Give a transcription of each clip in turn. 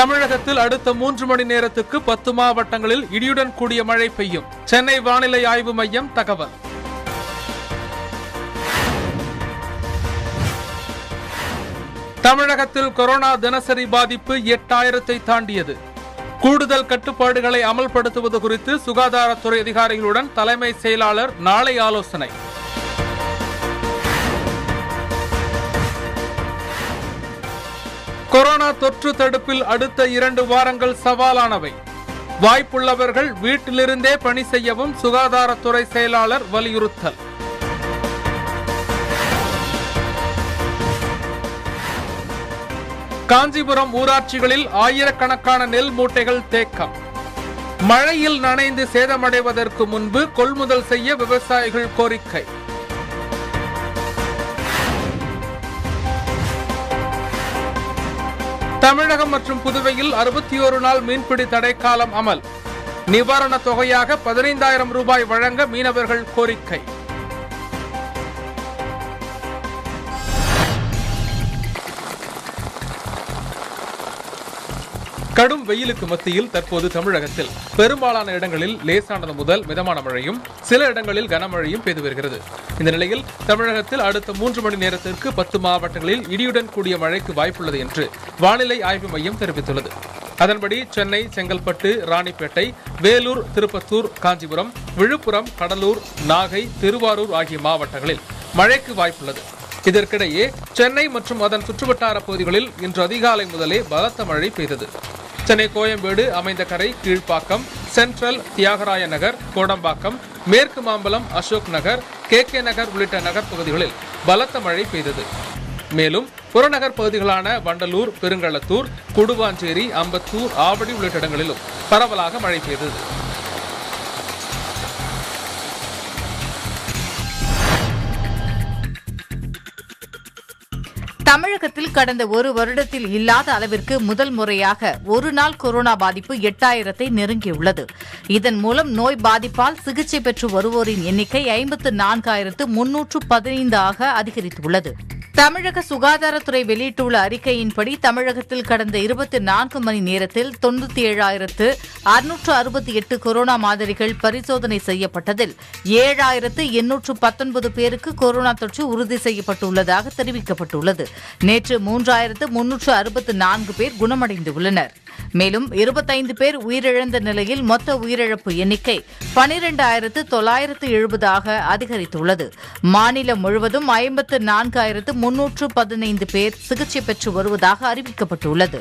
தமிழகத்தில் அடுத்த மூன்று மணி நேரத்துக்கு பத்து மாவட்டங்களில் இடியுடன் கூடிய மழை பெய்யும் சென்னை வானிலை ஆய்வு மையம் தகவல் தமிழகத்தில் கொரோனா தினசரி பாதிப்பு எட்டாயிரத்தை தாண்டியது கூடுதல் கட்டுப்பாடுகளை அமல்படுத்துவது குறித்து சுகாதாரத்துறை அதிகாரிகளுடன் தலைமை செயலாளர் நாளை ஆலோசனை கொரோனா தொற்று தடுப்பில் அடுத்த இரண்டு வாரங்கள் சவாலானவை வாய்ப்புள்ளவர்கள் வீட்டிலிருந்தே பணி செய்யவும் சுகாதாரத்துறை செயலாளர் வலியுறுத்தல் காஞ்சிபுரம் ஊராட்சிகளில் ஆயிரக்கணக்கான நெல் மூட்டைகள் தேக்கம் மழையில் நனைந்து சேதமடைவதற்கு முன்பு கொள்முதல் செய்ய விவசாயிகள் கோரிக்கை தமிழகம் மற்றும் புதுவையில் அறுபத்தி ஒரு நாள் மீன்பிடி தடைக்காலம் அமல் நிவாரணத் தொகையாக பதினைந்தாயிரம் ரூபாய் வழங்க மீனவர்கள் கோரிக்கை கடும் வெயிலுக்கு மத்தியில் தற்போது தமிழகத்தில் பெரும்பாலான இடங்களில் லேசானது முதல் மிதமான மழையும் சில இடங்களில் கனமழையும் பெய்து வருகிறது இந்த நிலையில் தமிழகத்தில் அடுத்த மூன்று மணி நேரத்திற்கு பத்து மாவட்டங்களில் இடியுடன் கூடிய மழைக்கு வாய்ப்புள்ளது என்று வானிலை ஆய்வு மையம் தெரிவித்துள்ளது அதன்படி சென்னை செங்கல்பட்டு ராணிப்பேட்டை வேலூர் திருப்பத்தூர் காஞ்சிபுரம் விழுப்புரம் கடலூர் நாகை திருவாரூர் ஆகிய மாவட்டங்களில் மழைக்கு வாய்ப்புள்ளது இதற்கிடையே சென்னை மற்றும் அதன் சுற்றுவட்டார பகுதிகளில் இன்று அதிகாலை முதலே பலத்த மழை பெய்தது சென்னை கோயம்பேடு அமைந்த கரை கீழ்ப்பாக்கம் சென்ட்ரல் தியாகராய நகர் கோடம்பாக்கம் மேற்கு மாம்பலம் அசோக் நகர் கே கே நகர் உள்ளிட்ட நகர் பகுதிகளில் பலத்த மழை பெய்தது மேலும் புறநகர் பகுதிகளான வண்டலூர் பெருங்களத்தூர் குடுவாஞ்சேரி அம்பத்தூர் ஆவடி உள்ளிட்ட இடங்களிலும் பரவலாக மழை பெய்தது தமிழகத்தில் கடந்த ஒரு வருடத்தில் இல்லாத அளவிற்கு முதல் முறையாக ஒரு நாள் கொரோனா பாதிப்பு எட்டாயிரத்தை நெருங்கியுள்ளது இதன் மூலம் நோய் பாதிப்பால் சிகிச்சை பெற்று வருவோரின் எண்ணிக்கை ஐம்பத்து நான்காயிரத்து முன்னூற்று பதினைந்து ஆக அதிகரித்துள்ளது தமிழக சுகாதாரத்துறை வெளியிட்டுள்ள அறிக்கையின்படி தமிழகத்தில் கடந்த இருபத்தி நான்கு மணி நேரத்தில் தொண்ணூத்தி ஏழாயிரத்து அறுநூற்று அறுபத்தி எட்டு கொரோனா மாதிரிகள் பரிசோதனை செய்யப்பட்டதில் ஏழாயிரத்து எண்ணூற்று பத்தொன்பது பேருக்கு கொரோனா தொற்று உறுதி செய்யப்பட்டுள்ளதாக தெரிவிக்கப்பட்டுள்ளது நேற்று மூன்றாயிரத்து முன்னூற்று அறுபத்து நான்கு பேர் குணமடைந்துள்ளனர் மேலும் இருபத்தைந்து பேர் உயிரிழந்த நிலையில் மொத்த உயிரிழப்பு எண்ணிக்கை பனிரெண்டாயிரத்து தொள்ளாயிரத்து எழுபதாக அதிகரித்துள்ளது மாநிலம் முழுவதும் ஐம்பத்து நான்காயிரத்து முன்னூற்று பதினைந்து பேர் சிகிச்சை பெற்று வருவதாக அறிவிக்கப்பட்டுள்ளது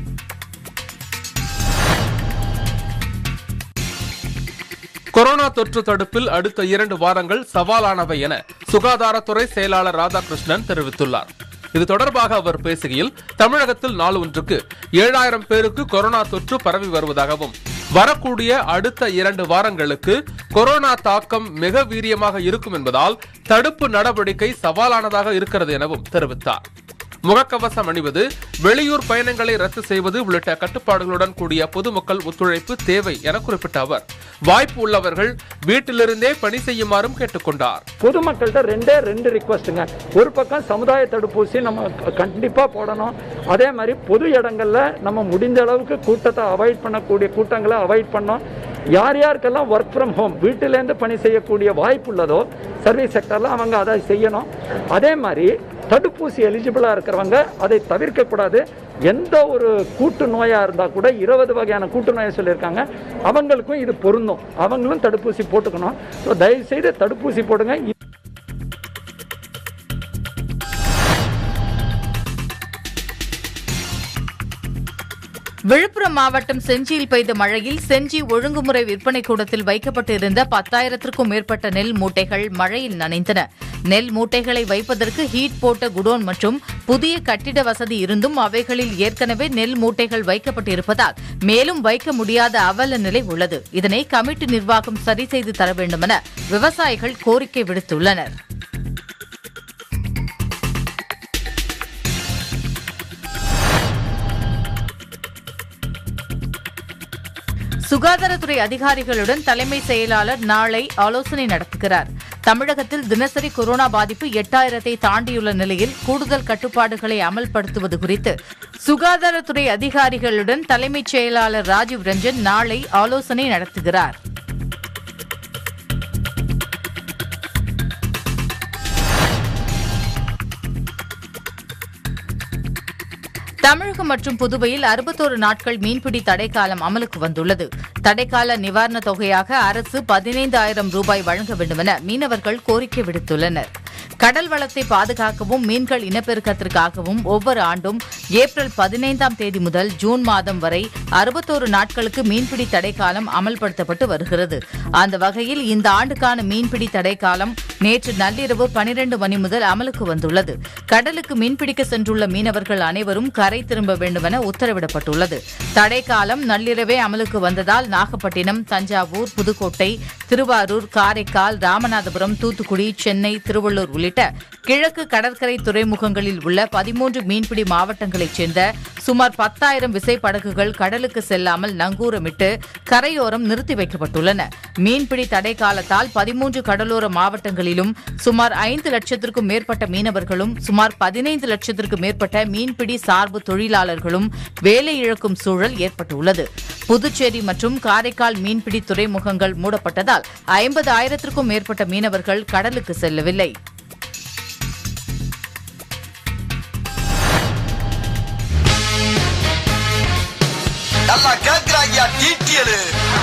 கொரோனா தொற்று தடுப்பில் அடுத்த இரண்டு வாரங்கள் சவாலானவை என சுகாதாரத்துறை செயலாளர் ராதாகிருஷ்ணன் தெரிவித்துள்ளார் இது தொடர்பாக அவர் பேசுகையில் தமிழகத்தில் நாள் ஒன்றுக்கு ஏழாயிரம் பேருக்கு கொரோனா தொற்று பரவி வருவதாகவும் வரக்கூடிய அடுத்த இரண்டு வாரங்களுக்கு கொரோனா தாக்கம் மிக வீரியமாக இருக்கும் என்பதால் தடுப்பு நடவடிக்கை சவாலானதாக இருக்கிறது எனவும் தெரிவித்தார் முகக்கவசம் அணிவது வெளியூர் பயணங்களை ரத்து செய்வது உள்ளிட்ட கட்டுப்பாடுகளுடன் கூடிய பொதுமக்கள் ஒத்துழைப்பு தேவை என குறிப்பிட்ட அவர் வாய்ப்பு உள்ளவர்கள் வீட்டிலிருந்தே பணி செய்யுமாறும் கேட்டுக்கொண்டார் பொதுமக்கள்கிட்ட ரெண்டே ரெண்டு ரிக்வஸ்ட்டுங்க ஒரு பக்கம் சமுதாய தடுப்பூசி நம்ம க- கண்டிப்பா போடணும் அதே மாதிரி பொது இடங்கள்ல நம்ம முடிந்த அளவுக்கு கூட்டத்தை அவாய்ட் பண்ணக்கூடிய கூட்டங்களை அவாய்ட் பண்ணோம் யார் யாருக்கெல்லாம் ஒர்க் ஃப்ரம் ஹோம் வீட்டிலேருந்து பணி செய்யக்கூடிய வாய்ப்பு உள்ளதோ சர்வீஸ் செக்டரில் அவங்க அதை செய்யணும் அதே மாதிரி தடுப்பூசி எலிஜிபிளாக இருக்கிறவங்க அதை தவிர்க்கக்கூடாது எந்த ஒரு கூட்டு நோயாக இருந்தால் கூட இருபது வகையான கூட்டு நோயை சொல்லியிருக்காங்க அவங்களுக்கும் இது பொருந்தும் அவங்களும் தடுப்பூசி போட்டுக்கணும் ஸோ தயவுசெய்து தடுப்பூசி போடுங்க விழுப்புரம் மாவட்டம் செஞ்சியில் பெய்த மழையில் செஞ்சி ஒழுங்குமுறை விற்பனை கூடத்தில் வைக்கப்பட்டிருந்த பத்தாயிரத்திற்கும் மேற்பட்ட நெல் மூட்டைகள் மழையில் நனைந்தன நெல் மூட்டைகளை வைப்பதற்கு ஹீட் போட்ட குடோன் மற்றும் புதிய கட்டிட வசதி இருந்தும் அவைகளில் ஏற்கனவே நெல் மூட்டைகள் வைக்கப்பட்டிருப்பதால் மேலும் வைக்க முடியாத அவல நிலை உள்ளது இதனை கமிட்டி நிர்வாகம் சரி செய்து தர வேண்டுமென விவசாயிகள் கோரிக்கை விடுத்துள்ளனர் சுகாதாரத்துறை அதிகாரிகளுடன் தலைமை செயலாளர் நாளை ஆலோசனை நடத்துகிறார் தமிழகத்தில் தினசரி கொரோனா பாதிப்பு எட்டாயிரத்தை தாண்டியுள்ள நிலையில் கூடுதல் கட்டுப்பாடுகளை அமல்படுத்துவது குறித்து சுகாதாரத்துறை அதிகாரிகளுடன் தலைமைச் செயலாளர் ராஜீவ் ரஞ்சன் நாளை ஆலோசனை நடத்துகிறார் தமிழகம் மற்றும் புதுவையில் அறுபத்தோரு நாட்கள் மீன்பிடி தடைக்காலம் அமலுக்கு வந்துள்ளது தடைக்கால நிவாரணத் தொகையாக அரசு பதினைந்து ஆயிரம் ரூபாய் வழங்க வேண்டுமென மீனவர்கள் கோரிக்கை விடுத்துள்ளனர் கடல் வளத்தை பாதுகாக்கவும் மீன்கள் இனப்பெருக்கத்திற்காகவும் ஒவ்வொரு ஆண்டும் ஏப்ரல் பதினைந்தாம் தேதி முதல் ஜூன் மாதம் வரை அறுபத்தோரு நாட்களுக்கு மீன்பிடி தடைக்காலம் அமல்படுத்தப்பட்டு வருகிறது அந்த வகையில் இந்த ஆண்டுக்கான மீன்பிடி தடைக்காலம் நேற்று நள்ளிரவு பனிரெண்டு மணி முதல் அமலுக்கு வந்துள்ளது கடலுக்கு மீன்பிடிக்க சென்றுள்ள மீனவர்கள் அனைவரும் கரை திரும்ப வேண்டுமென உத்தரவிடப்பட்டுள்ளது தடைக்காலம் நள்ளிரவே அமலுக்கு வந்ததால் நாகப்பட்டினம் தஞ்சாவூர் புதுக்கோட்டை திருவாரூர் காரைக்கால் ராமநாதபுரம் தூத்துக்குடி சென்னை திருவள்ளூர் உள்ளிட்ட கிழக்கு கடற்கரை துறைமுகங்களில் உள்ள பதிமூன்று மீன்பிடி மாவட்டங்களைச் சேர்ந்த சுமார் பத்தாயிரம் விசைப்படகுகள் கடலுக்கு செல்லாமல் நங்கூரமிட்டு கரையோரம் நிறுத்தி வைக்கப்பட்டுள்ளன மீன்பிடி தடை காலத்தால் பதிமூன்று கடலோர மாவட்டங்களிலும் சுமார் ஐந்து லட்சத்திற்கும் மேற்பட்ட மீனவர்களும் சுமார் பதினைந்து லட்சத்திற்கும் மேற்பட்ட மீன்பிடி சார்பு தொழிலாளர்களும் வேலை இழக்கும் சூழல் ஏற்பட்டுள்ளது புதுச்சேரி மற்றும் காரைக்கால் மீன்பிடி துறைமுகங்கள் மூடப்பட்டதால் ஐம்பது ஆயிரத்திற்கும் மேற்பட்ட மீனவர்கள் கடலுக்கு செல்லவில்லை நல்லா கேக்குறாங்கயா டீட்டியலு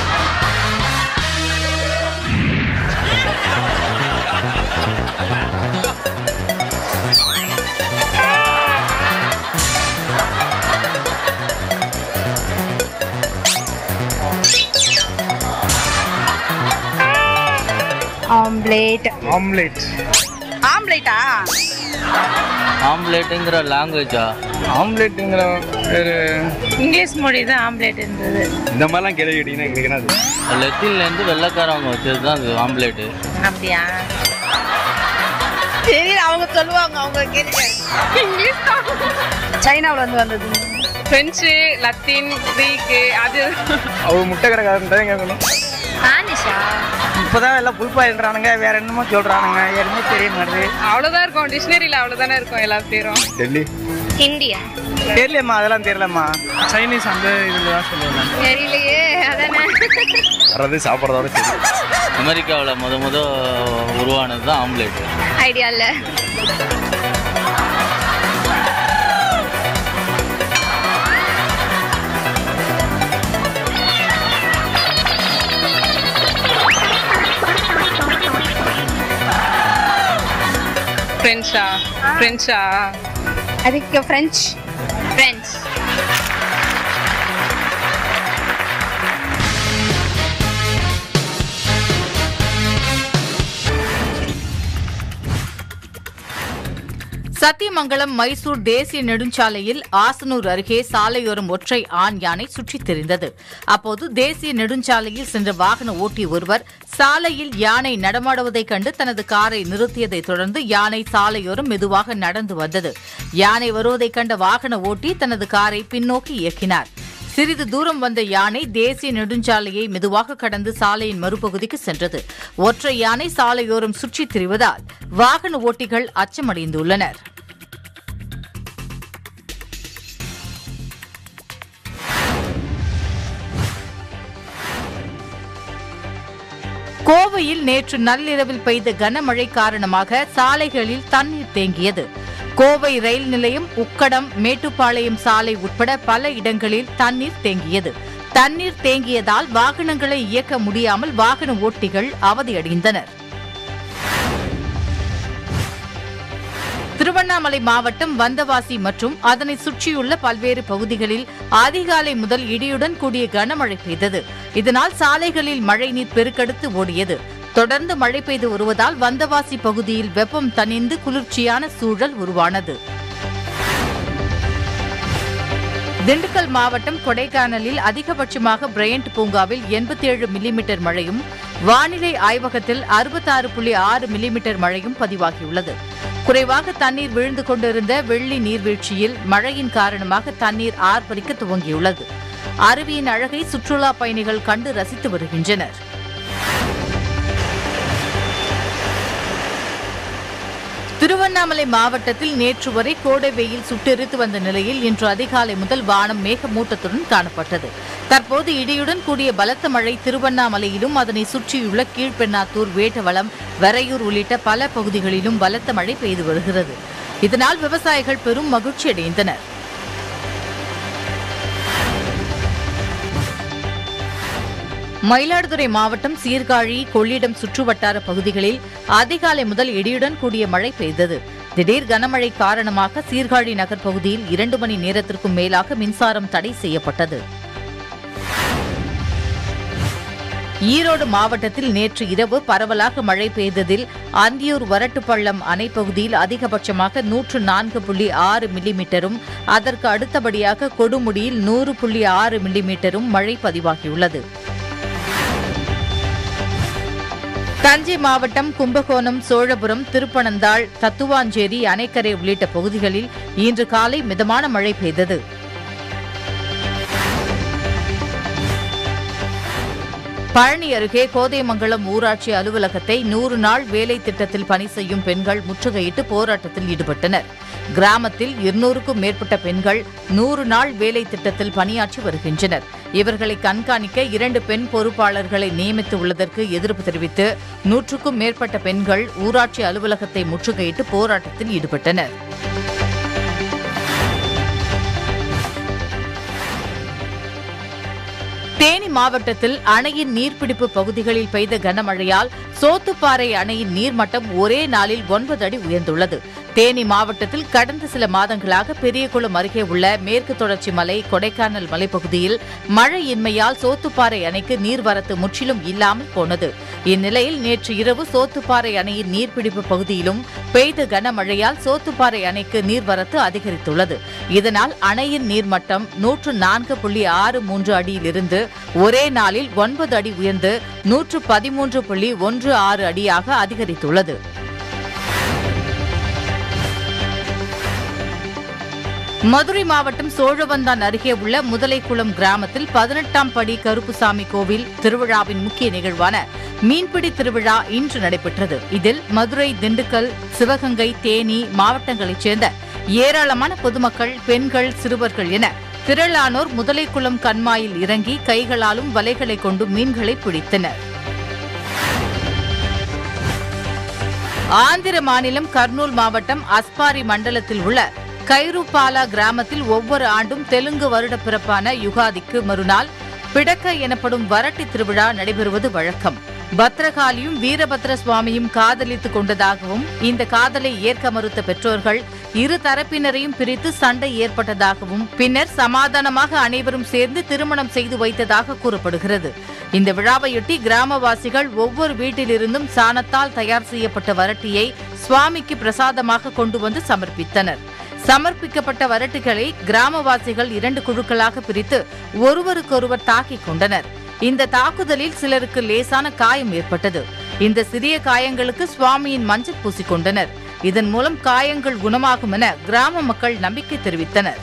ஆம்லேட் ஆம்லேட் ஆம்லேட்டா ஆம்லேட்டுங்கிற லாங்குவேஜா ஆம்லேட்டுங்கிற ஒரு இங்கிலீஷ் மொழி தான் ஆம்லேட்ன்றது இந்த மாதிரிலாம் கேள்வி கேட்டீங்கன்னா எங்களுக்கு என்னது லெத்தின்லேருந்து வெள்ளைக்காரவங்க வச்சது தான் அது ஆம்லேட்டு அப்படியா தெரியல அவங்க சொல்லுவாங்க அவங்க கேளுங்க இங்கிலீஷ் சைனாவுல இருந்து வந்தது பிரெஞ்சு லத்தீன் கிரீக்கு அது அவங்க முட்டை கடைக்காரன் தான் கேட்கணும் ஸ்பானிஷா இப்போதான் எல்லாம் புல்பாயில்றானுங்க வேற என்னமோ சொல்றானுங்க எதுவுமே தெரிய மாட்டேது அவ்வளோதான் இருக்கும் டிக்ஷனரியில் அவ்வளோதானே இருக்கும் எல்லா பேரும் டெல்லி ஹிந்தியா தெரியலம்மா அதெல்லாம் தெரியலம்மா சைனீஸ் அந்த இதில் தான் சொல்லுவேன் தெரியலையே அதானே வர்றது சாப்பிட்றதோட சரி அமெரிக்காவில் முத முத உருவானது தான் ஆம்லேட்டு ஐடியா இல்ல ஃப்ரெஞ்சா ஃப்ரெஞ்சா அதுக்கு ஃப்ரெஞ்ச் ஃப்ரெஞ்ச் சத்தியமங்கலம் மைசூர் தேசிய நெடுஞ்சாலையில் ஆசனூர் அருகே சாலையோரம் ஒற்றை ஆண் யானை சுற்றித் திரிந்தது அப்போது தேசிய நெடுஞ்சாலையில் சென்ற வாகன ஓட்டி ஒருவர் சாலையில் யானை நடமாடுவதைக் கண்டு தனது காரை நிறுத்தியதைத் தொடர்ந்து யானை சாலையோரம் மெதுவாக நடந்து வந்தது யானை வருவதைக் கண்ட வாகன ஓட்டி தனது காரை பின்னோக்கி இயக்கினார் சிறிது தூரம் வந்த யானை தேசிய நெடுஞ்சாலையை மெதுவாக கடந்து சாலையின் மறுபகுதிக்கு சென்றது ஒற்றை யானை சாலையோரம் சுற்றித் திரிவதால் வாகன ஓட்டிகள் அச்சமடைந்துள்ளனர் கோவையில் நேற்று நள்ளிரவில் பெய்த கனமழை காரணமாக சாலைகளில் தண்ணீர் தேங்கியது கோவை ரயில் நிலையம் உக்கடம் மேட்டுப்பாளையம் சாலை உட்பட பல இடங்களில் தண்ணீர் தேங்கியது தண்ணீர் தேங்கியதால் வாகனங்களை இயக்க முடியாமல் வாகன ஓட்டிகள் அவதியடைந்தனர் திருவண்ணாமலை மாவட்டம் வந்தவாசி மற்றும் அதனை சுற்றியுள்ள பல்வேறு பகுதிகளில் அதிகாலை முதல் இடியுடன் கூடிய கனமழை பெய்தது இதனால் சாலைகளில் மழைநீர் பெருக்கெடுத்து ஓடியது தொடர்ந்து மழை பெய்து வருவதால் வந்தவாசி பகுதியில் வெப்பம் தணிந்து குளிர்ச்சியான சூழல் உருவானது திண்டுக்கல் மாவட்டம் கொடைக்கானலில் அதிகபட்சமாக பிரையண்ட் பூங்காவில் எண்பத்தி ஏழு மில்லிமீட்டர் மழையும் வானிலை ஆய்வகத்தில் அறுபத்தாறு புள்ளி ஆறு மில்லிமீட்டர் மழையும் பதிவாகியுள்ளது குறைவாக தண்ணீர் விழுந்து கொண்டிருந்த வெள்ளி நீர்வீழ்ச்சியில் மழையின் காரணமாக தண்ணீர் ஆர்ப்பரிக்க துவங்கியுள்ளது அருவியின் அழகை சுற்றுலா பயணிகள் கண்டு ரசித்து வருகின்றனர் திருவண்ணாமலை மாவட்டத்தில் நேற்று வரை கோடை வெயில் சுட்டெரித்து வந்த நிலையில் இன்று அதிகாலை முதல் வானம் மேகமூட்டத்துடன் காணப்பட்டது தற்போது இடியுடன் கூடிய பலத்த மழை திருவண்ணாமலையிலும் அதனை சுற்றியுள்ள கீழ்பெண்ணாத்தூர் வேட்டவளம் வரையூர் உள்ளிட்ட பல பகுதிகளிலும் பலத்த மழை பெய்து வருகிறது இதனால் விவசாயிகள் பெரும் மகிழ்ச்சி அடைந்தனர் மயிலாடுதுறை மாவட்டம் சீர்காழி கொள்ளிடம் சுற்றுவட்டார பகுதிகளில் அதிகாலை முதல் இடியுடன் கூடிய மழை பெய்தது திடீர் கனமழை காரணமாக சீர்காழி நகர் பகுதியில் இரண்டு மணி நேரத்திற்கும் மேலாக மின்சாரம் தடை செய்யப்பட்டது ஈரோடு மாவட்டத்தில் நேற்று இரவு பரவலாக மழை பெய்ததில் அந்தியூர் வரட்டுப்பள்ளம் அணை பகுதியில் அதிகபட்சமாக நூற்று நான்கு புள்ளி ஆறு மில்லிமீட்டரும் அதற்கு அடுத்தபடியாக கொடுமுடியில் நூறு புள்ளி ஆறு மில்லிமீட்டரும் மழை பதிவாகியுள்ளது தஞ்சை மாவட்டம் கும்பகோணம் சோழபுரம் திருப்பனந்தாள் தத்துவாஞ்சேரி அணைக்கரை உள்ளிட்ட பகுதிகளில் இன்று காலை மிதமான மழை பெய்தது பழனி அருகே கோதைமங்கலம் ஊராட்சி அலுவலகத்தை நூறு நாள் வேலை திட்டத்தில் பணி செய்யும் பெண்கள் முற்றுகையிட்டு போராட்டத்தில் ஈடுபட்டனர் கிராமத்தில் இருநூறுக்கும் மேற்பட்ட பெண்கள் நூறு நாள் வேலை திட்டத்தில் பணியாற்றி வருகின்றனர் இவர்களை கண்காணிக்க இரண்டு பெண் பொறுப்பாளர்களை நியமித்து உள்ளதற்கு எதிர்ப்பு தெரிவித்து நூற்றுக்கும் மேற்பட்ட பெண்கள் ஊராட்சி அலுவலகத்தை முற்றுகையிட்டு போராட்டத்தில் ஈடுபட்டனர் தேனி மாவட்டத்தில் அணையின் நீர்பிடிப்பு பகுதிகளில் பெய்த கனமழையால் சோத்துப்பாறை அணையின் நீர்மட்டம் ஒரே நாளில் ஒன்பது அடி உயர்ந்துள்ளது தேனி மாவட்டத்தில் கடந்த சில மாதங்களாக பெரியகுளம் அருகே உள்ள மேற்கு தொடர்ச்சி மலை கொடைக்கானல் மலைப்பகுதியில் மழையின்மையால் சோத்துப்பாறை அணைக்கு நீர்வரத்து முற்றிலும் இல்லாமல் போனது இந்நிலையில் நேற்று இரவு சோத்துப்பாறை அணையின் நீர்பிடிப்பு பகுதியிலும் பெய்த கனமழையால் சோத்துப்பாறை அணைக்கு நீர்வரத்து அதிகரித்துள்ளது இதனால் அணையின் நீர்மட்டம் நூற்று நான்கு புள்ளி ஆறு மூன்று அடியிலிருந்து ஒரே நாளில் ஒன்பது அடி உயர்ந்து நூற்று பதிமூன்று புள்ளி ஒன்று ஆறு அடியாக அதிகரித்துள்ளது மதுரை மாவட்டம் சோழவந்தான் அருகே உள்ள முதலைக்குளம் கிராமத்தில் பதினெட்டாம் படி கருப்புசாமி கோவில் திருவிழாவின் முக்கிய நிகழ்வான மீன்பிடி திருவிழா இன்று நடைபெற்றது இதில் மதுரை திண்டுக்கல் சிவகங்கை தேனி மாவட்டங்களைச் சேர்ந்த ஏராளமான பொதுமக்கள் பெண்கள் சிறுவர்கள் என திரளானோர் முதலைக்குளம் கண்மாயில் இறங்கி கைகளாலும் வலைகளை கொண்டு மீன்களை பிடித்தனர் ஆந்திர மாநிலம் கர்னூல் மாவட்டம் அஸ்பாரி மண்டலத்தில் உள்ள கைருபாலா கிராமத்தில் ஒவ்வொரு ஆண்டும் தெலுங்கு வருட பிறப்பான யுகாதிக்கு மறுநாள் பிடக்க எனப்படும் வரட்டி திருவிழா நடைபெறுவது வழக்கம் பத்ரகாளியும் வீரபத்ர சுவாமியும் காதலித்துக் கொண்டதாகவும் இந்த காதலை ஏற்க மறுத்த பெற்றோர்கள் இரு தரப்பினரையும் பிரித்து சண்டை ஏற்பட்டதாகவும் பின்னர் சமாதானமாக அனைவரும் சேர்ந்து திருமணம் செய்து வைத்ததாக கூறப்படுகிறது இந்த விழாவையொட்டி கிராமவாசிகள் ஒவ்வொரு வீட்டிலிருந்தும் சாணத்தால் தயார் செய்யப்பட்ட வரட்டியை சுவாமிக்கு பிரசாதமாக கொண்டு வந்து சமர்ப்பித்தனர் சமர்ப்பிக்கப்பட்ட வரட்டுகளை கிராமவாசிகள் இரண்டு குழுக்களாக பிரித்து ஒருவருக்கொருவர் தாக்கிக் கொண்டனர் இந்த தாக்குதலில் சிலருக்கு லேசான காயம் ஏற்பட்டது இந்த சிறிய காயங்களுக்கு சுவாமியின் மஞ்சள் பூசிக்கொண்டனர் இதன் மூலம் காயங்கள் குணமாகும் என கிராம மக்கள் நம்பிக்கை தெரிவித்தனர்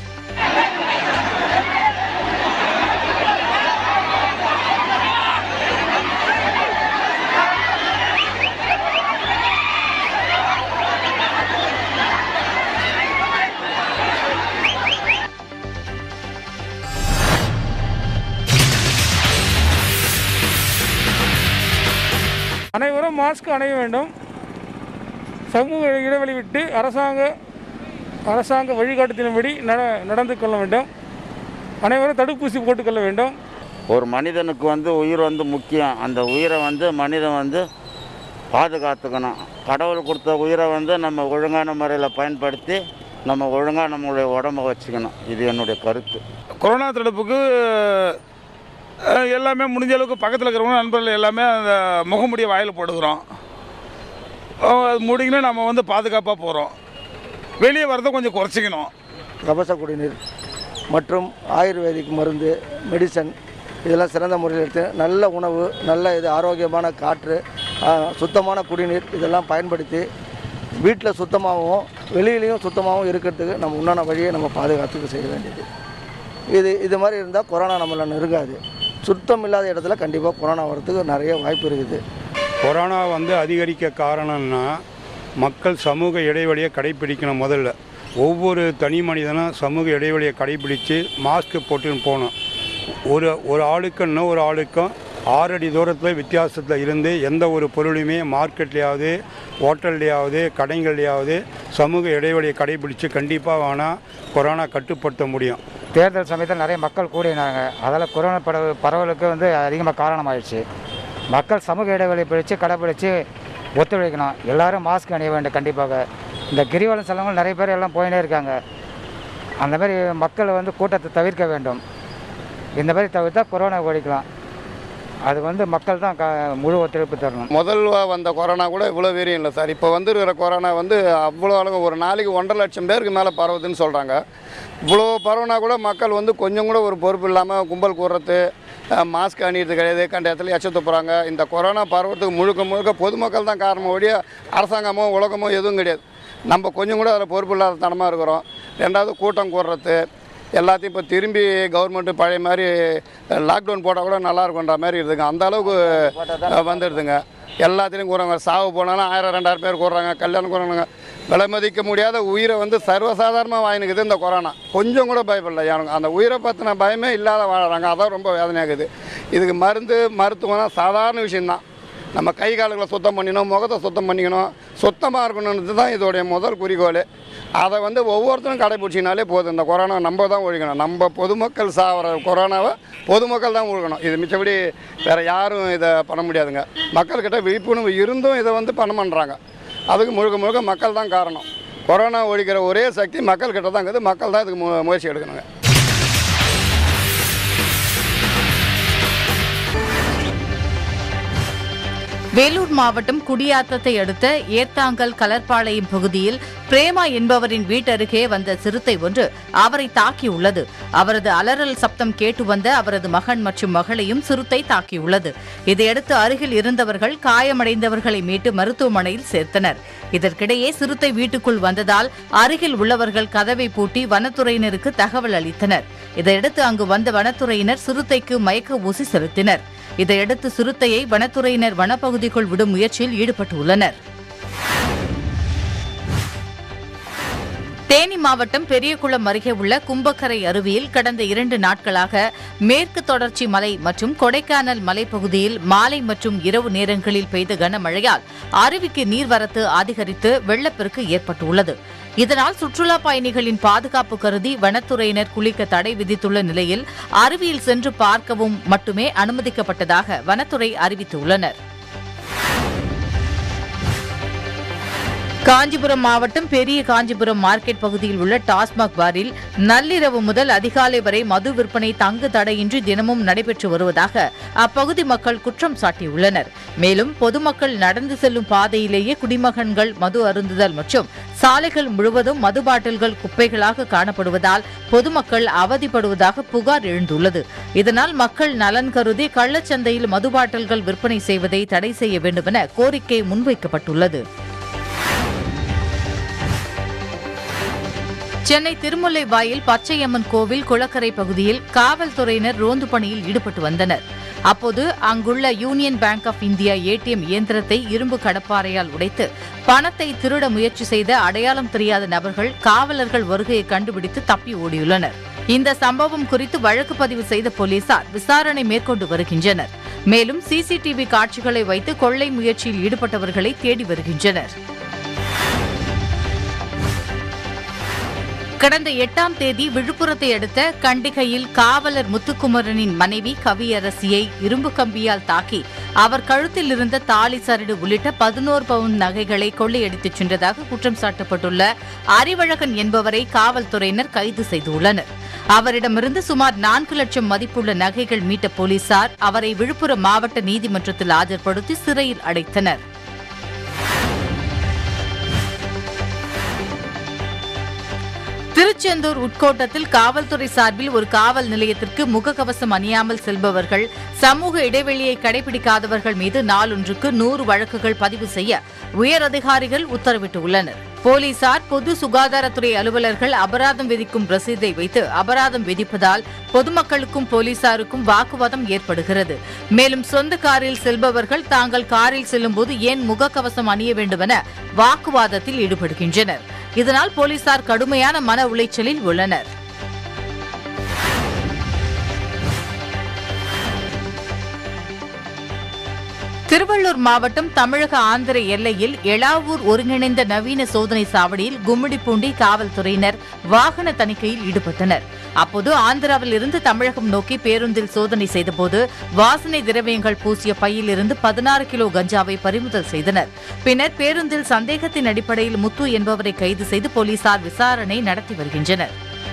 அனைவரும் மாஸ்க் அணைய வேண்டும் சமூக இடைவெளி விட்டு அரசாங்க அரசாங்க வழிகாட்டுதலின்படி நட நடந்து கொள்ள வேண்டும் அனைவரும் தடுப்பூசி போட்டுக்கொள்ள வேண்டும் ஒரு மனிதனுக்கு வந்து உயிர் வந்து முக்கியம் அந்த உயிரை வந்து மனிதன் வந்து பாதுகாத்துக்கணும் கடவுள் கொடுத்த உயிரை வந்து நம்ம ஒழுங்கான முறையில் பயன்படுத்தி நம்ம ஒழுங்காக நம்மளுடைய உடம்ப வச்சுக்கணும் இது என்னுடைய கருத்து கொரோனா தடுப்புக்கு அஹ், எல்லாமே முடிஞ்ச அளவுக்கு பக்கத்தில் இருக்கிறவங்க நண்பர்கள் எல்லாமே அந்த முகமுடியை வாயில் போடுகிறோம் அஹ், அது முடிங்கன்னா நம்ம வந்து பாதுகாப்பாக போகிறோம் வெளியே வரதை கொஞ்சம் குறைச்சிக்கணும் கபச குடிநீர் மற்றும் ஆயுர்வேதிக் மருந்து மெடிசன் இதெல்லாம் சிறந்த முறையில் எடுத்து நல்ல உணவு நல்ல இது ஆரோக்கியமான காற்று ஆ, சுத்தமான குடிநீர் இதெல்லாம் பயன்படுத்தி வீட்டில் சுத்தமாகவும் வெளியிலையும் சுத்தமாகவும் இருக்கிறதுக்கு நம்ம உண்டான வழியை நம்ம பாதுகாத்துக்கு செய்ய வேண்டியது இது இது மாதிரி இருந்தால் கொரோனா நம்மளை நெருங்காது சுத்தம் இல்லாத இடத்துல கண்டிப்பாக கொரோனா வரதுக்கு நிறைய வாய்ப்பு இருக்குது கொரோனா வந்து அதிகரிக்க காரணம்னா மக்கள் சமூக இடைவெளியை கடைப்பிடிக்கணும் முதல்ல ஒவ்வொரு தனி மனிதனும் சமூக இடைவெளியை கடைப்பிடித்து மாஸ்க் போட்டுன்னு போகணும் ஒரு ஒரு ஆளுக்கும் இன்னொரு ஆளுக்கும் ஆறடி தூரத்தில் வித்தியாசத்தில் இருந்து எந்த ஒரு பொருளையுமே மார்க்கெட்லேயாவது ஹோட்டல்லையாவது கடைகள்லையாவது சமூக இடைவெளியை கடைபிடித்து கண்டிப்பாக வேணால் கொரோனா கட்டுப்படுத்த முடியும் தேர்தல் சமயத்தில் நிறைய மக்கள் கூடினாங்க அதில் கொரோனா பரவ பரவலுக்கு வந்து அதிகமாக காரணமாயிடுச்சு மக்கள் சமூக இடைவெளி பிடிச்சு கடைப்பிடிச்சு ஒத்துழைக்கணும் எல்லாரும் மாஸ்க் அணிய வேண்டும் கண்டிப்பாக இந்த கிரிவலம் செல்லவங்க நிறைய பேர் எல்லாம் போயினே இருக்காங்க அந்த மாதிரி மக்கள் வந்து கூட்டத்தை தவிர்க்க வேண்டும் இந்த மாதிரி தவிர்த்தா கொரோனா ஒழிக்கலாம் அது வந்து மக்கள் தான் க முழு ஒத்துழைப்பு தரணும் முதல்ல வந்த கொரோனா கூட இவ்வளோ வீரியம் இல்லை சார் இப்போ வந்துருக்கிற கொரோனா வந்து அவ்வளோ அளவு ஒரு நாளைக்கு ஒன்றரை லட்சம் பேருக்கு மேலே பரவுதுன்னு சொல்கிறாங்க இவ்வளோ பரவுனா கூட மக்கள் வந்து கொஞ்சம் கூட ஒரு பொறுப்பு இல்லாமல் கும்பல் கூடுறது மாஸ்க் அணியிறது கிடையாது கண்ட இடத்துல எச்ச துப்புறாங்க இந்த கொரோனா பரவத்துக்கு முழுக்க முழுக்க பொதுமக்கள் தான் காரணம் ஒழிய அரசாங்கமோ உலகமோ எதுவும் கிடையாது நம்ம கொஞ்சம் கூட அதில் பொறுப்பு இல்லாத தனமாக இருக்கிறோம் ரெண்டாவது கூட்டம் கூடுறது எல்லாத்தையும் இப்போ திரும்பி கவர்மெண்ட்டு பழைய மாதிரி லாக்டவுன் போட்டால் கூட நல்லா இருக்குன்ற மாதிரி இருக்குங்க அந்த அளவுக்கு அஹ், வந்துடுதுங்க எல்லாத்துலேயும் கூறாங்க சாவு போனாலும் ஆயிரம் ரெண்டாயிரம் பேர் கூடுறாங்க கல்யாணம் கூறாங்க விலை மதிக்க முடியாத உயிரை வந்து சர்வசாதாரணமாக வாங்கினுக்குது இந்த கொரோனா கொஞ்சம் கூட பயப்படல எனக்கு அந்த உயிரை பற்றின பயமே இல்லாத வாழறாங்க அதான் ரொம்ப வேதனையாகுது இதுக்கு மருந்து மருத்துவம் சாதாரண விஷயம்தான் நம்ம கை கால்களை சுத்தம் பண்ணிக்கணும் முகத்தை சுத்தம் பண்ணிக்கணும் சுத்தமாக இருக்கணுன்றது தான் இதோடைய முதல் குறிக்கோள் அதை வந்து ஒவ்வொருத்தரும் கடைபிடிச்சினாலே போதும் இந்த கொரோனா நம்ம தான் ஒழிக்கணும் நம்ம பொதுமக்கள் சாவர கொரோனாவை பொதுமக்கள் தான் ஒழிக்கணும் இது மிச்சபடி வேறு யாரும் இதை பண்ண முடியாதுங்க மக்கள்கிட்ட விழிப்புணர்வு இருந்தும் இதை வந்து பண்ண பண்ணுறாங்க அதுக்கு முழுக்க முழுக்க மக்கள் தான் காரணம் கொரோனா ஒழிக்கிற ஒரே சக்தி மக்கள்கிட்ட தான் இருக்குது மக்கள் தான் இதுக்கு மு- முயற்சி எடுக்கணுங்க வேலூர் மாவட்டம் குடியாத்தத்தை அடுத்த ஏத்தாங்கல் கலர்பாளையம் பகுதியில் பிரேமா என்பவரின் வீட்டருகே வந்த சிறுத்தை ஒன்று அவரை தாக்கியுள்ளது அவரது அலறல் சப்தம் கேட்டு வந்த அவரது மகன் மற்றும் மகளையும் சிறுத்தை தாக்கியுள்ளது இதையடுத்து அருகில் இருந்தவர்கள் காயமடைந்தவர்களை மீட்டு மருத்துவமனையில் சேர்த்தனர் இதற்கிடையே சிறுத்தை வீட்டுக்குள் வந்ததால் அருகில் உள்ளவர்கள் கதவை பூட்டி வனத்துறையினருக்கு தகவல் அளித்தனர் இதையடுத்து அங்கு வந்த வனத்துறையினர் சிறுத்தைக்கு மயக்க ஊசி செலுத்தினர் இதையடுத்து சிறுத்தையை வனத்துறையினர் வனப்பகுதிக்குள் விடும் முயற்சியில் ஈடுபட்டுள்ளனர் தேனி மாவட்டம் பெரியகுளம் அருகே உள்ள கும்பக்கரை அருவியில் கடந்த இரண்டு நாட்களாக மேற்கு தொடர்ச்சி மலை மற்றும் கொடைக்கானல் மலைப்பகுதியில் மாலை மற்றும் இரவு நேரங்களில் பெய்த கனமழையால் அருவிக்கு நீர்வரத்து அதிகரித்து வெள்ளப்பெருக்கு ஏற்பட்டுள்ளது இதனால் சுற்றுலா பயணிகளின் பாதுகாப்பு கருதி வனத்துறையினர் குளிக்க தடை விதித்துள்ள நிலையில் அருவியில் சென்று பார்க்கவும் மட்டுமே அனுமதிக்கப்பட்டதாக வனத்துறை அறிவித்துள்ளனர் காஞ்சிபுரம் மாவட்டம் பெரிய காஞ்சிபுரம் மார்க்கெட் பகுதியில் உள்ள டாஸ்மாக் பாரில் நள்ளிரவு முதல் அதிகாலை வரை மது விற்பனை தங்கு தடையின்றி தினமும் நடைபெற்று வருவதாக அப்பகுதி மக்கள் குற்றம் சாட்டியுள்ளனர் மேலும் பொதுமக்கள் நடந்து செல்லும் பாதையிலேயே குடிமகன்கள் மது அருந்துதல் மற்றும் சாலைகள் முழுவதும் மது பாட்டில்கள் குப்பைகளாக காணப்படுவதால் பொதுமக்கள் அவதிப்படுவதாக புகார் எழுந்துள்ளது இதனால் மக்கள் நலன் கருதி கள்ளச்சந்தையில் மது பாட்டில்கள் விற்பனை செய்வதை தடை செய்ய வேண்டுமென கோரிக்கை முன்வைக்கப்பட்டுள்ளது சென்னை திருமுல்லைவாயில் பச்சையம்மன் கோவில் குளக்கரை பகுதியில் காவல்துறையினர் ரோந்து பணியில் ஈடுபட்டு வந்தனர் அப்போது அங்குள்ள union bank of India ATM இயந்திரத்தை இரும்பு கடப்பாறையால் உடைத்து பணத்தை திருட முயற்சி செய்த அடையாளம் தெரியாத நபர்கள் காவலர்கள் வருகையை கண்டுபிடித்து தப்பி ஓடியுள்ளனர் இந்த சம்பவம் குறித்து வழக்கு பதிவு செய்த போலீசார் விசாரணை மேற்கொண்டு வருகின்றனர் மேலும் சிசிடிவி காட்சிகளை வைத்து கொள்ளை முயற்சியில் ஈடுபட்டவர்களை தேடி வருகின்றனர் கடந்த எட்டாம் தேதி விழுப்புரத்தை அடுத்த கண்டிகையில் காவலர் முத்துக்குமரனின் மனைவி கவியரசியை இரும்பு கம்பியால் தாக்கி அவர் கழுத்தில் இருந்த தாலி சரடு உள்ளிட்ட பதினோரு பவுன் நகைகளை கொள்ளையடித்துச் சென்றதாக குற்றம் சாட்டப்பட்டுள்ள அறிவழகன் என்பவரை காவல்துறையினர் கைது செய்துள்ளனர் அவரிடமிருந்து சுமார் நான்கு லட்சம் மதிப்புள்ள நகைகள் மீட்ட போலீசார் அவரை விழுப்புரம் மாவட்ட நீதிமன்றத்தில் ஆஜர்படுத்தி சிறையில் அடைத்தனர் திருச்செந்தூர் உட்கோட்டத்தில் காவல்துறை சார்பில் ஒரு காவல் நிலையத்திற்கு முகக்கவசம் அணியாமல் செல்பவர்கள் சமூக இடைவெளியை கடைபிடிக்காதவர்கள் மீது நாளொன்றுக்கு நூறு வழக்குகள் பதிவு செய்ய உயர் அதிகாரிகள் உத்தரவிட்டுள்ளனர் போலீசார் பொது சுகாதாரத்துறை அலுவலர்கள் அபராதம் விதிக்கும் ரசீதை வைத்து அபராதம் விதிப்பதால் பொதுமக்களுக்கும் போலீசாருக்கும் வாக்குவாதம் ஏற்படுகிறது மேலும் சொந்த காரில் செல்பவர்கள் தாங்கள் காரில் செல்லும்போது ஏன் முகக்கவசம் அணிய வேண்டுமென வாக்குவாதத்தில் ஈடுபடுகின்றனர் இதனால் போலீசார் கடுமையான மன உளைச்சலில் உள்ளனர் திருவள்ளூர் மாவட்டம் தமிழக ஆந்திர எல்லையில் எளாவூர் ஒருங்கிணைந்த நவீன சோதனை சாவடியில் கும்மிடிப்பூண்டி காவல்துறையினர் வாகன தணிக்கையில் ஈடுபட்டனர் அப்போது ஆந்திராவில் இருந்து தமிழகம் நோக்கி பேருந்தில் சோதனை செய்தபோது வாசனை திரவியங்கள் பூசிய பையில் இருந்து பதினாறு கிலோ கஞ்சாவை பறிமுதல் செய்தனர் பின்னர் பேருந்தில் சந்தேகத்தின் அடிப்படையில் முத்து என்பவரை கைது செய்து போலீசார் விசாரணை நடத்தி வருகின்றனர்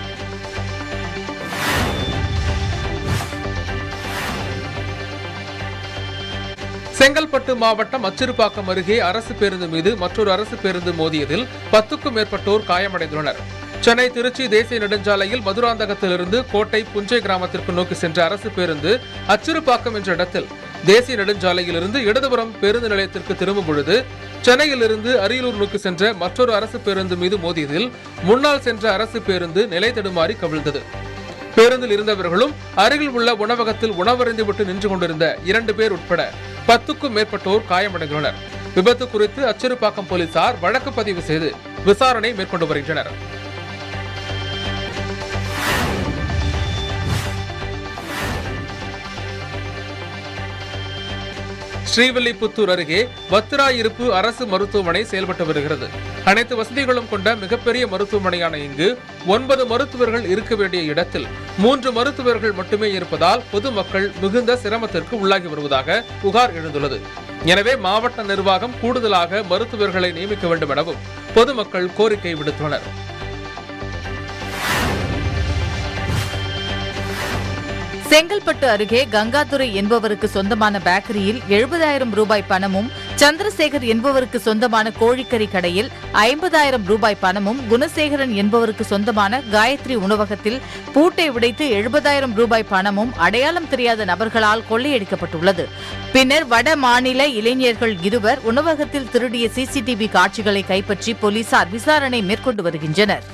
செங்கல்பட்டு மாவட்டம் அச்சிறுபாக்கம் அருகே அரசு பேருந்து மீது மற்றொரு அரசு பேருந்து மோதியதில் பத்துக்கும் மேற்பட்டோர் காயமடைந்துள்ளனர் சென்னை திருச்சி தேசிய நெடுஞ்சாலையில் மதுராந்தகத்திலிருந்து கோட்டை புஞ்சை கிராமத்திற்கு நோக்கி சென்ற அரசு பேருந்து அச்சிறுபாக்கம் என்ற இடத்தில் தேசிய நெடுஞ்சாலையிலிருந்து இடதுபுறம் பேருந்து நிலையத்திற்கு திரும்பும் பொழுது சென்னையிலிருந்து அரியலூர் நோக்கி சென்ற மற்றொரு அரசு பேருந்து மீது மோதியதில் முன்னால் சென்ற அரசு பேருந்து நிலை தடுமாறி கவிழ்ந்தது பேருந்தில் இருந்தவர்களும் அருகில் உள்ள உணவகத்தில் உணவருந்திவிட்டு நின்று கொண்டிருந்த இரண்டு பேர் உட்பட பத்துக்கும் மேற்பட்டோர் காயமடைந்துள்ளனர் விபத்து குறித்து அச்சிறுபாக்கம் போலீசார் வழக்கு பதிவு செய்து விசாரணை மேற்கொண்டு வருகின்றனர் ஸ்ரீவில்லிபுத்தூர் அருகே வத்திராயிருப்பு அரசு மருத்துவமனை செயல்பட்டு வருகிறது அனைத்து வசதிகளும் கொண்ட மிகப்பெரிய மருத்துவமனையான இங்கு ஒன்பது மருத்துவர்கள் இருக்க வேண்டிய இடத்தில் மூன்று மருத்துவர்கள் மட்டுமே இருப்பதால் பொதுமக்கள் மிகுந்த சிரமத்திற்கு உள்ளாகி வருவதாக புகார் எழுந்துள்ளது எனவே மாவட்ட நிர்வாகம் கூடுதலாக மருத்துவர்களை நியமிக்க வேண்டும் எனவும் பொதுமக்கள் கோரிக்கை விடுத்துள்ளனர் செங்கல்பட்டு அருகே கங்காதுரை என்பவருக்கு சொந்தமான பேக்கரியில் எழுபதாயிரம் ரூபாய் பணமும் சந்திரசேகர் என்பவருக்கு சொந்தமான கோழிக்கறி கடையில் ஐம்பதாயிரம் ரூபாய் பணமும் குணசேகரன் என்பவருக்கு சொந்தமான காயத்ரி உணவகத்தில் பூட்டை உடைத்து எழுபதாயிரம் ரூபாய் பணமும் அடையாளம் தெரியாத நபர்களால் கொள்ளையடிக்கப்பட்டுள்ளது பின்னர் வட மாநில இளைஞர்கள் இருவர் உணவகத்தில் திருடிய சிசிடிவி காட்சிகளை கைப்பற்றி போலீசார் விசாரணை மேற்கொண்டு வருகின்றனர்